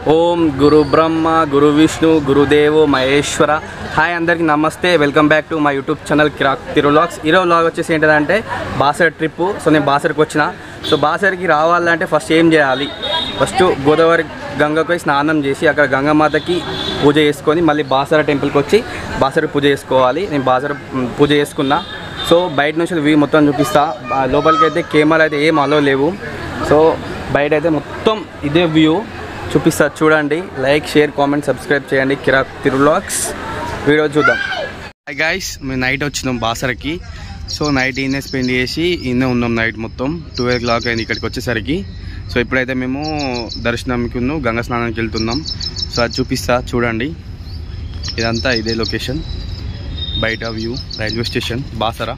ఓం గురు బ్రహ్మ గురు విష్ణు గురుదేవో మహేశ్వర హాయ్ అందరికీ నమస్తే welcome back to my YouTube channel కిరాక్ తిరులాగ్స్ ఈరోజు లాగ్ వచ్చేసి ఏంటంటే బాసర్ ట్రిప్ సో నేను బాసర్కి వచ్చిన సో బాసర్కి రావాలంటే ఫస్ట్ ఏం చేయాలి ఫస్ట్ గోదావరి గంగకు పోయి స్నానం చేసి అక్కడ గంగమాతకి పూజ చేసుకొని మళ్ళీ బాసర టెంపుల్కి వచ్చి బాసర పూజ చేసుకోవాలి నేను బాసర మ్, పూజ చేసుకున్నా సో బయట నుంచి వ్యూ మొత్తం చూపిస్తా ఆ, లోపలికి అయితే కెమెరా అయితే ఏం అలో లేవు సో బయట అయితే మొత్తం ఇదే వ్యూ చూపిస్తా చూడండి లైక్ షేర్ కామెంట్ సబ్స్క్రైబ్ చేయండి కిరాక్ తిరులాక్స్ వీడియో చూద్దాం హాయ్ గైస్ మేము నైట్ వచ్చినాం బాసరకి సో నైట్ ఈయనే స్పెండ్ చేసి ఈయనే ఉన్నాం నైట్ మొత్తం టూ ఓ క్లాక్ అయింది ఇక్కడికి వచ్చేసరికి సో ఇప్పుడైతే మేము దర్శనంకి ఉన్న గంగా స్నానానికి వెళ్తున్నాం సో అది చూపిస్తా చూడండి ఇదంతా ఇదే లొకేషన్ బయట వ్యూ రైల్వే స్టేషన్ బాసర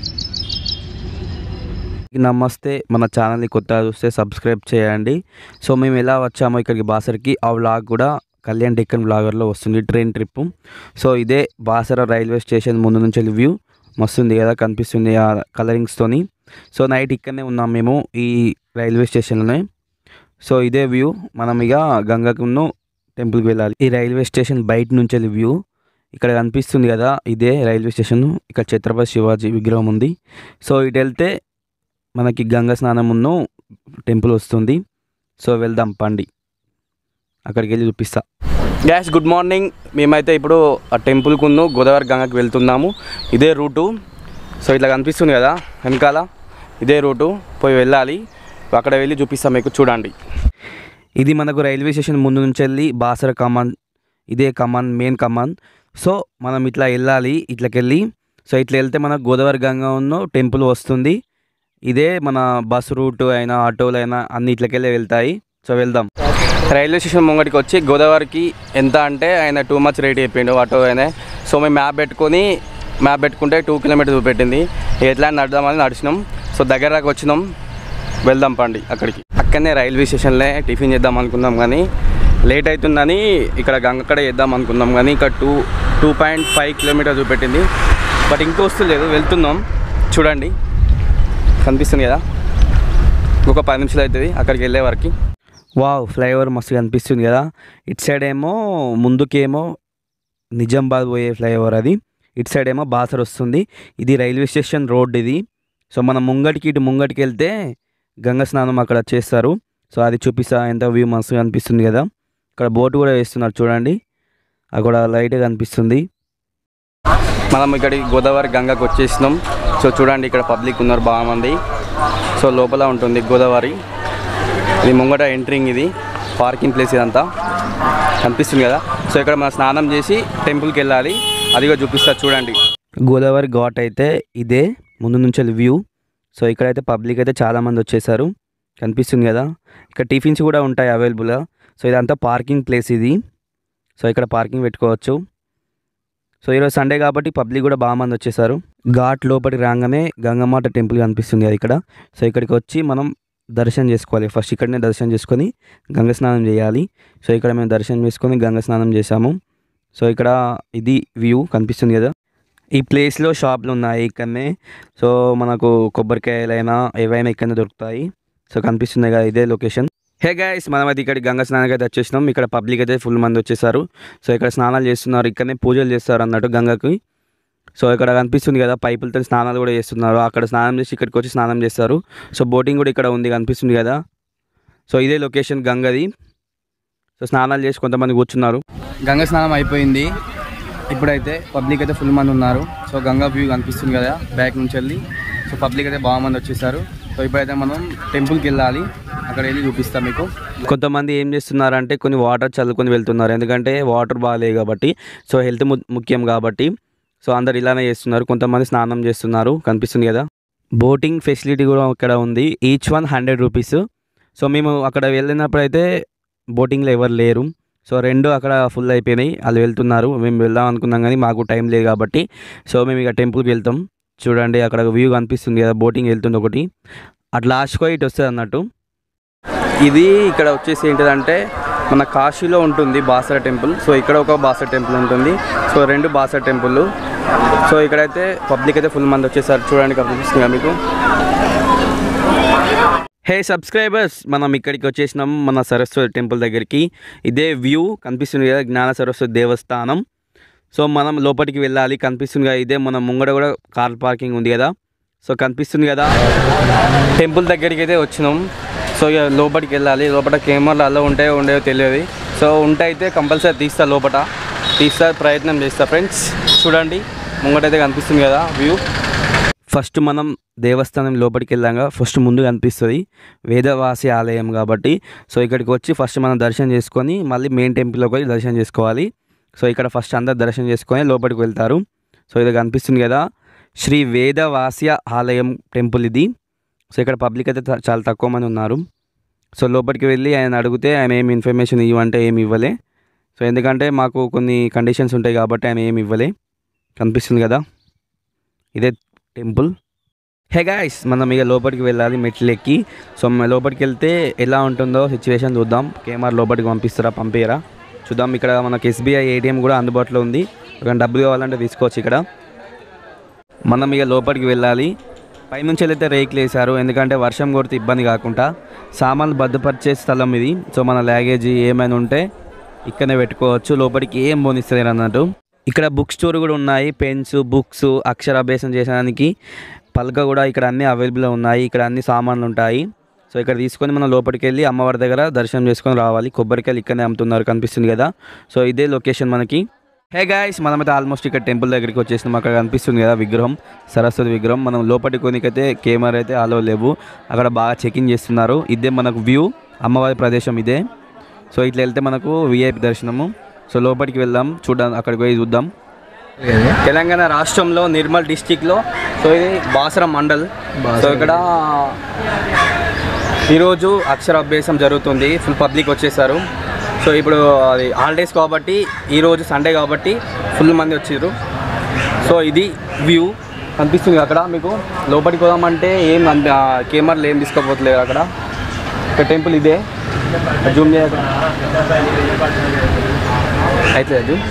నమస్తే మన ఛానల్ని కొత్తగా చూస్తే సబ్స్క్రైబ్ చేయండి సో మేము ఎలా వచ్చామో ఇక్కడికి బాసర్కి ఆ వ్లాగ్ కూడా కళ్యాణ్ డెక్కన్ బ్లాగర్లో వస్తుంది ట్రైన్ ట్రిప్ సో ఇదే బాసర రైల్వే స్టేషన్ ముందు నుంచి వ్యూ మస్తుంది కదా కనిపిస్తుంది ఆ కలరింగ్స్తోని సో నైట్ ఇక్కడనే ఉన్నాం మేము ఈ రైల్వే స్టేషన్లోనే సో ఇదే వ్యూ మనం ఇక గంగకును టెంపుల్కి వెళ్ళాలి ఈ రైల్వే స్టేషన్ బయట నుంచి వ్యూ ఇక్కడ కనిపిస్తుంది కదా ఇదే రైల్వే స్టేషన్ ఇక్కడ ఛత్రపతి శివాజీ విగ్రహం ఉంది సో ఇటు వెళ్తే మనకి గంగా స్నానమును టెంపుల్ వస్తుంది సో వెళ్దాం పండి అక్కడికి వెళ్ళి చూపిస్తా గ్యాస్ గుడ్ మార్నింగ్ మేమైతే ఇప్పుడు ఆ టెంపుల్కు గోదావరి గంగకి వెళ్తున్నాము ఇదే రూటు సో ఇట్లా కనిపిస్తుంది కదా వెనకాల ఇదే రూటు పోయి వెళ్ళాలి అక్కడ వెళ్ళి చూపిస్తాం మీకు చూడండి ఇది మనకు రైల్వే స్టేషన్ ముందు నుంచి వెళ్ళి బాసర కమాన్ ఇదే కమాన్ మెయిన్ కమాన్ సో మనం ఇట్లా వెళ్ళాలి ఇట్లకెళ్ళి సో ఇట్లా వెళ్తే మనకు గోదావరి గంగ ఉన్న టెంపుల్ వస్తుంది ఇదే మన బస్ రూట్ అయినా ఆటోలు అయినా అన్ని ఇట్లకెళ్ళి వెళ్తాయి సో వెళ్దాం రైల్వే స్టేషన్ ముంగటికి వచ్చి గోదావరికి ఎంత అంటే ఆయన టూ మచ్ రేట్ చెప్పిండు ఆటో అయినా సో మేము మ్యాప్ పెట్టుకొని మ్యాప్ పెట్టుకుంటే టూ కిలోమీటర్స్ చూపెట్టింది ఎట్లా నడదామని నడిచినాం సో దగ్గర దాకా వచ్చినాం వెళ్దాం పండి అక్కడికి అక్కడనే రైల్వే స్టేషన్లో టిఫిన్ చేద్దాం అనుకున్నాం కానీ లేట్ అవుతుందని ఇక్కడ గంగక్కడ చేద్దాం అనుకున్నాం కానీ ఇక్కడ two two point five kilometre చూపెట్టింది బట్ ఇంకా వస్తలేదు వెళ్తున్నాం చూడండి కనిపిస్తుంది కదా ఇంకొక పది నిమిషాలు అవుతుంది అక్కడికి వెళ్ళే వరకు వావ్ ఫ్లైఓవర్ మస్తు కనిపిస్తుంది కదా ఇటు సైడ్ ఏమో ముందుకేమో నిజామాబాద్ పోయే ఫ్లైఓవర్ అది ఇటు సైడ్ ఏమో బాసర్ వస్తుంది ఇది రైల్వే స్టేషన్ రోడ్ ఇది సో మనం ముంగటికి ఇటు ముంగటికి వెళ్తే గంగా స్నానం అక్కడ చేస్తారు సో అది చూపిస్తా ఎంత వ్యూ మస్తు కనిపిస్తుంది కదా ఇక్కడ బోట్ కూడా వేస్తున్నారు చూడండి అక్కడ లైట్ కనిపిస్తుంది మనం ఇక్కడికి గోదావరి గంగకు వచ్చేసినాం సో చూడండి ఇక్కడ పబ్లిక్ ఉన్నారు బాగా మంది సో లోపల ఉంటుంది గోదావరి ఇది ముంగట ఎంట్రింగ్ ఇది పార్కింగ్ ప్లేస్ ఇదంతా కనిపిస్తుంది కదా సో ఇక్కడ మనం స్నానం చేసి టెంపుల్కి వెళ్ళాలి అదిగో చూపిస్తా చూడండి గోదావరి ఘాట్ అయితే ఇదే ముందు నుంచి వ్యూ సో ఇక్కడైతే పబ్లిక్ అయితే చాలామంది వచ్చేసారు కనిపిస్తుంది కదా ఇక్కడ టిఫిన్స్ కూడా ఉంటాయి అవైలబుల్గా సో ఇదంతా పార్కింగ్ ప్లేస్ ఇది సో ఇక్కడ పార్కింగ్ పెట్టుకోవచ్చు సో ఈరోజు సండే కాబట్టి పబ్లిక్ కూడా బాగా మంది వచ్చేసారు ఘాట్ లోపలికి రాగానే గంగమాత టెంపుల్ కనిపిస్తుంది కదా ఇక్కడ సో ఇక్కడికి వచ్చి మనం దర్శనం చేసుకోవాలి ఫస్ట్ ఇక్కడనే దర్శనం చేసుకొని గంగ స్నానం చేయాలి సో ఇక్కడ మేము దర్శనం చేసుకొని గంగ స్నానం చేసాము సో ఇక్కడ ఇది వ్యూ కనిపిస్తుంది కదా ఈ ప్లేస్లో షాపులు ఉన్నాయి ఇక్కడనే సో మనకు కొబ్బరికాయలైనా ఏవైనా ఇక్కడనే దొరుకుతాయి సో కనిపిస్తుంది కదా ఇదే లొకేషన్ హే గైస్ మనం అయితే ఇక్కడ గంగ స్నానానికి అయితే వచ్చేసినాం ఇక్కడ పబ్లిక్ అయితే ఫుల్ మంది వచ్చేసారు సో ఇక్కడ స్నానాలు చేస్తున్నారు ఇక్కడనే పూజలు చేస్తారు అన్నట్టు గంగకి సో ఇక్కడ కనిపిస్తుంది కదా పైపులతో స్నానాలు కూడా చేస్తున్నారు అక్కడ స్నానం చేసి ఇక్కడికి వచ్చి స్నానం చేస్తారు సో బోటింగ్ కూడా ఇక్కడ ఉంది కనిపిస్తుంది కదా సో ఇదే లొకేషన్ గంగది సో స్నానాలు చేసి కొంతమంది కూర్చున్నారు గంగ స్నానం అయిపోయింది ఇప్పుడైతే పబ్లిక్ అయితే ఫుల్ మంది ఉన్నారు సో గంగా వ్యూ కనిపిస్తుంది కదా బ్యాక్ నుంచి వెళ్ళి సో పబ్లిక్ అయితే బాగా మంది వచ్చేసారు సో ఇప్పుడైతే మనం టెంపుల్కి వెళ్ళాలి అక్కడ వెళ్ళి చూపిస్తాం మీకు కొంతమంది ఏం చేస్తున్నారంటే కొన్ని వాటర్ చల్లుకొని వెళ్తున్నారు ఎందుకంటే వాటర్ బాగాలేదు కాబట్టి సో హెల్త్ ముఖ్యం కాబట్టి సో అందరు ఇలానే చేస్తున్నారు కొంతమంది స్నానం చేస్తున్నారు కనిపిస్తుంది కదా బోటింగ్ ఫెసిలిటీ కూడా ఇక్కడ ఉంది each one hundred rupees so మేము అక్కడ వెళ్ళినప్పుడు అయితే బోటింగ్లో ఎవరు లేరు సో రెండు అక్కడ ఫుల్ అయిపోయినాయి వాళ్ళు వెళ్తున్నారు మేము వెళ్దాం అనుకున్నాం కానీ మాకు టైం లేదు కాబట్టి సో మేము ఇక టెంపుల్కి వెళ్తాం చూడండి అక్కడ వ్యూ కనిపిస్తుంది కదా బోటింగ్ వెళ్తుంది ఒకటి అట్లా లాస్ట్కో ఇటు వస్తుంది అన్నట్టు ఇది ఇక్కడ వచ్చేసి ఏంటిదంటే మన కాశీలో ఉంటుంది బాసర టెంపుల్ సో ఇక్కడ ఒక బాసర టెంపుల్ ఉంటుంది సో రెండు బాసర టెంపుల్ సో ఇక్కడైతే పబ్లిక్ అయితే ఫుల్ మంది వచ్చేసారు చూడండి కనిపిస్తుంది కదా మీకు హే సబ్స్క్రైబర్స్ మనం ఇక్కడికి వచ్చేసినాం మన సరస్వతి టెంపుల్ దగ్గరికి ఇదే వ్యూ కనిపిస్తుంది కదా జ్ఞాన సరస్వతి దేవస్థానం సో మనం లోపలికి వెళ్ళాలి కనిపిస్తుంది కదా ఇదే మన ముంగడ కూడా కార్ పార్కింగ్ ఉంది కదా సో కనిపిస్తుంది కదా టెంపుల్ దగ్గరికి అయితే వచ్చినాం సో ఇక లోపలికి వెళ్ళాలి లోపల కెమెరాలు అలా ఉంటాయో ఉండేవో తెలియదు సో ఉంటే అయితే కంపల్సరీ తీస్తా లోపల తీస్తా ప్రయత్నం చేస్తా ఫ్రెండ్స్ చూడండి ముంగటైతే కనిపిస్తుంది కదా వ్యూ ఫస్ట్ మనం దేవస్థానం లోపలికి వెళ్ళాక ఫస్ట్ ముందు కనిపిస్తుంది వేదవాసి ఆలయం కాబట్టి సో ఇక్కడికి వచ్చి ఫస్ట్ మనం దర్శనం చేసుకొని మళ్ళీ మెయిన్ టెంపుల్లోకి వెళ్ళి దర్శనం చేసుకోవాలి సో ఇక్కడ ఫస్ట్ అందరు దర్శనం చేసుకొని లోపలికి వెళ్తారు సో ఇది కనిపిస్తుంది కదా శ్రీ వేదవాస్య ఆలయం టెంపుల్ ఇది సో ఇక్కడ పబ్లిక్ అయితే త- చాలా తక్కువ మంది ఉన్నారు సో లోపలికి వెళ్ళి ఆయన అడిగితే ఆయన ఏమి ఇన్ఫర్మేషన్ ఇవ్వంటే ఏమి ఇవ్వలే సో ఎందుకంటే మాకు కొన్ని కండిషన్స్ ఉంటాయి కాబట్టి ఆయన ఏమి ఇవ్వలే కనిపిస్తుంది కదా ఇదే టెంపుల్ హే గాయస్ మనం ఇక లోపలికి వెళ్ళాలి మెట్లు ఎక్కి సో మ- లోపలికి వెళ్తే ఎలా ఉంటుందో సిచ్యువేషన్ చూద్దాం కెమెరా లోపలికి పంపిస్తారా పంపించరా చూద్దాం ఇక్కడ మనకి ఎస్బీఐ ఏటీఎం కూడా అందుబాటులో ఉంది ఒక డబ్బులు కావాలంటే తీసుకోవచ్చు ఇక్కడ మనం ఇక లోపలికి వెళ్ళాలి పైనుంచి వెళ్తే రేకులు వేశారు ఎందుకంటే వర్షం కొడితే ఇబ్బంది కాకుండా సామాన్లు భద్రపరిచే స్థలం ఇది సో మన లగేజీ ఏమైనా ఉంటే ఇక్కడనే పెట్టుకోవచ్చు లోపలికి ఏం పోనిస్తలేరు అన్నట్టు ఇక్కడ బుక్ స్టోర్ కూడా ఉన్నాయి పెన్స్ బుక్స్ అక్షరాభ్యాసం చేయడానికి పలక కూడా ఇక్కడ అన్నీ అవైలబుల్ ఉన్నాయి ఇక్కడ అన్ని సామాన్లు ఉంటాయి సో ఇక్కడ తీసుకొని మనం లోపలికి వెళ్ళి అమ్మవారి దగ్గర దర్శనం చేసుకొని రావాలి కొబ్బరికాయలు ఇక్కడనే అమ్ముతున్నారు కనిపిస్తుంది కదా సో ఇదే లొకేషన్ మనకి హే గాయస్ మనమైతే ఆల్మోస్ట్ ఇక్కడ టెంపుల్ దగ్గరికి వచ్చేసినాం అక్కడ కనిపిస్తుంది కదా విగ్రహం సరస్వతి విగ్రహం మనం లోపలికి కొనికైతే కెమెరా అయితే అలో లేవు అక్కడ బాగా చెకింగ్ చేస్తున్నారు ఇదే మనకు వ్యూ అమ్మవారి ప్రదేశం ఇదే సో ఇట్లా వెళ్తే మనకు విఐపి దర్శనము సో లోపలికి వెళ్దాం చూద్దాం అక్కడికి పోయి చూద్దాం తెలంగాణ రాష్ట్రంలో నిర్మల్ డిస్టిక్లో సో ఇది బాసర మండల్ సో ఇక్కడ ఈరోజు అక్షరాభ్యాసం జరుగుతుంది ఫుల్ పబ్లిక్ వచ్చేసారు సో ఇప్పుడు అది హాలిడేస్ కాబట్టి ఈరోజు సండే కాబట్టి ఫుల్ మంది వచ్చారు సో ఇది వ్యూ కనిపిస్తుంది అక్కడ మీకు లోపలికి పోదామంటే ఏం అంత కెమెరాలు ఏం తీసుకోపోతలేరు అక్కడ ఇక్కడ టెంపుల్ ఇదే జూమ్ చేయక అయితే జూమ్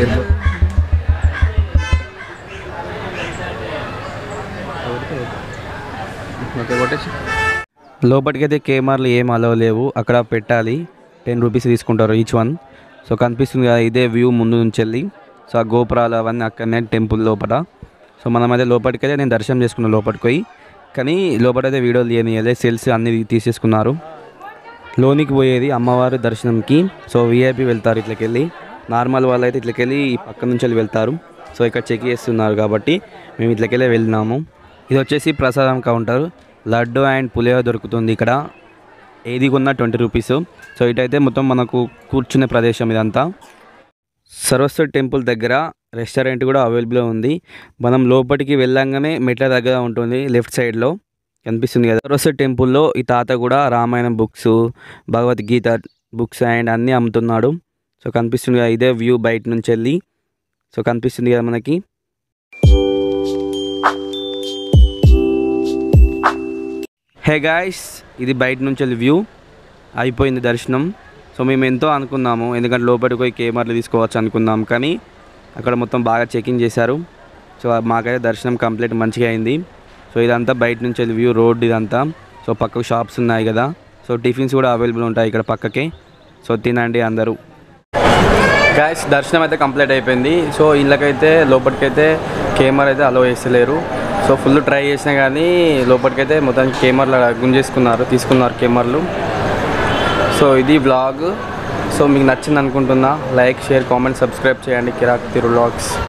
లోపలికైతే కెమెరాలు ఏం అలవ్ లేవు అక్కడ పెట్టాలి టెన్ రూపీస్ తీసుకుంటారు ఈచ్ వన్ సో కనిపిస్తుంది కదా ఇదే వ్యూ ముందు నుంచి వెళ్ళి సో ఆ గోపురాలు అవన్నీ అక్కడనే టెంపుల్ లోపల సో మనం అయితే లోపలికైతే నేను దర్శనం చేసుకున్నాను లోపలికి పోయి కానీ లోపలైతే వీడియోలు తీయనియలే సెల్స్ అన్ని తీసేసుకున్నారు లోనికి పోయేది అమ్మవారి దర్శనంకి సో విఐపి వెళ్తారు ఇట్లకెళ్ళి నార్మల్ వాళ్ళు అయితే ఇట్లకెళ్ళి ఈ పక్క నుంచి వెళ్ళి వెళ్తారు సో ఇక్కడ చెక్ చేస్తున్నారు కాబట్టి మేము ఇట్లకెళ్ళి వెళ్ళినాము ఇది వచ్చేసి ప్రసాదం కౌంటర్ లడ్డు అండ్ పులిహోర దొరుకుతుంది ఇక్కడ ఏది కొన్నా ట్వంటీ రూపీస్ సో ఇటైతే మొత్తం మనకు కూర్చునే ప్రదేశం ఇదంతా సరస్వతి టెంపుల్ దగ్గర రెస్టారెంట్ కూడా అవైలబుల్ ఉంది మనం లోపలికి వెళ్ళంగానే మెట్ల దగ్గర ఉంటుంది లెఫ్ట్ సైడ్లో కనిపిస్తుంది కదా సరస్వతి టెంపుల్లో ఈ తాత కూడా Ramayanam books Bhagavad Gita books and అన్నీ అమ్ముతున్నాడు సో కనిపిస్తుంది కదా ఇదే వ్యూ బయట నుంచి వెళ్ళి సో కనిపిస్తుంది కదా మనకి హే గాయస్ ఇది బయట నుంచి వెళ్ళి వ్యూ అయిపోయింది దర్శనం సో మేము ఎంతో అనుకున్నాము ఎందుకంటే లోపలికి పోయి కెమెరాలు తీసుకోవచ్చు అనుకున్నాం కానీ అక్కడ మొత్తం బాగా చెకింగ్ చేశారు సో మాకైతే దర్శనం కంప్లీట్ మంచిగా అయింది సో ఇదంతా బయట నుంచి వెళ్ళి వ్యూ రోడ్ ఇదంతా సో పక్కకు షాప్స్ ఉన్నాయి కదా సో టిఫిన్స్ కూడా అవైలబుల్ ఉంటాయి ఇక్కడ పక్కకి సో తినండి అందరూ గాయస్ దర్శనం అయితే కంప్లీట్ అయిపోయింది సో ఇళ్ళకైతే లోపలికైతే కెమెరా అయితే అలో చేస్తలేరు సో ఫుల్ ట్రై చేసినా కానీ లోపలికైతే మొత్తం కెమెరాలు గుంజేసుకున్నారు తీసుకున్నారు కెమెరాలు సో ఇది వ్లాగ్ సో మీకు నచ్చింది అనుకుంటున్నా లైక్ షేర్ కామెంట్ సబ్స్క్రైబ్ చేయండి కిరాక్ తిరు వ్లాగ్స్